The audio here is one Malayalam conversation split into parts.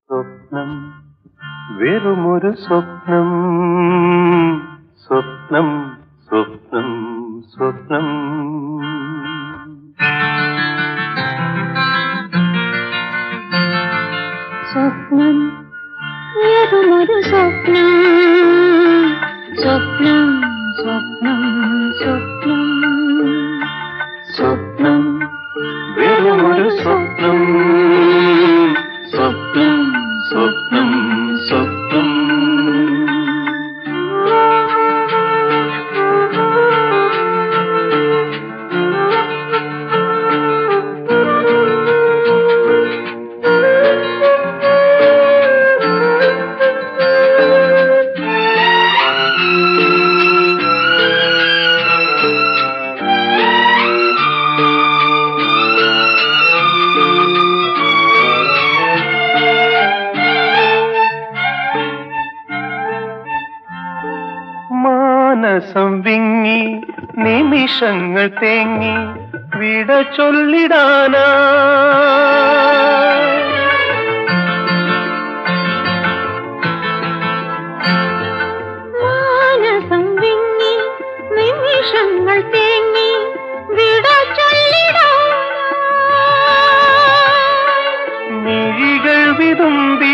സ്വപ്നം വെറുമൊരു സ്വപ്നം സ്വപ്നം സ്വപ്നം സ്വപ്നം സ്വപ്നം ഏതുമൊരു സ്വപ്നം സ്വപ്നം സ്വപ്നം സ്വപ്നം സ്വപ്നം വെറുമൊരു സ്വപ്നം സ്വപ്നം സ്വപ്നം സ്വപ്നം മാനസം വിങ്ങി നിമിഷങ്ങൾ തേങ്ങി വിട ചൊല്ലിടാനാ മാനസം വിങ്ങി നിമിഷങ്ങൾ തേങ്ങി വിട മിഴികൾ വിതുമ്പി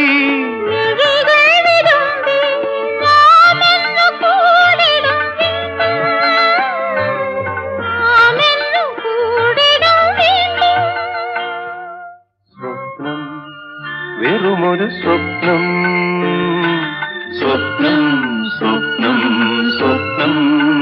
സ്വപ്നം വെറുമൊരു സ്വപ്നം സ്വപ്നം സ്വപ്നം സ്വപ്നം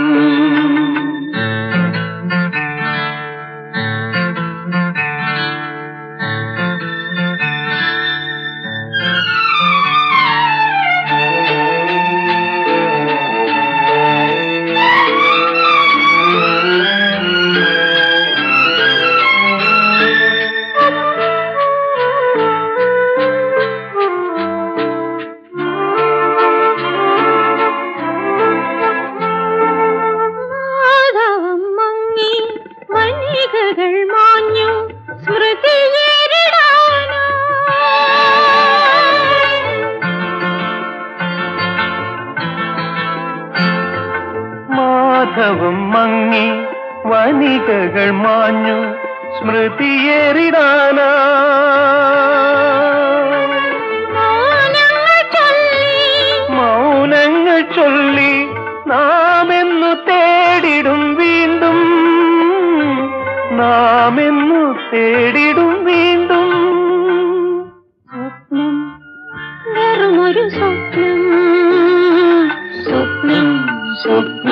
മാധവം മങ്ങി മണികകൾ മാഞ്ഞു മാധവം മങ്ങി വനികകൾ മാഞ്ഞു സ്മൃതിയേറിടാനാ മൗനങ്ങൾ ചൊല്ലി നാമെന്നു തേടിടും വീണ്ടും നാമെന്നു തേടിടും വീണ്ടും സ്വപ്നം വെറുമൊരു സ്വപ്നം സ്വപ്നം സ്വപ്നം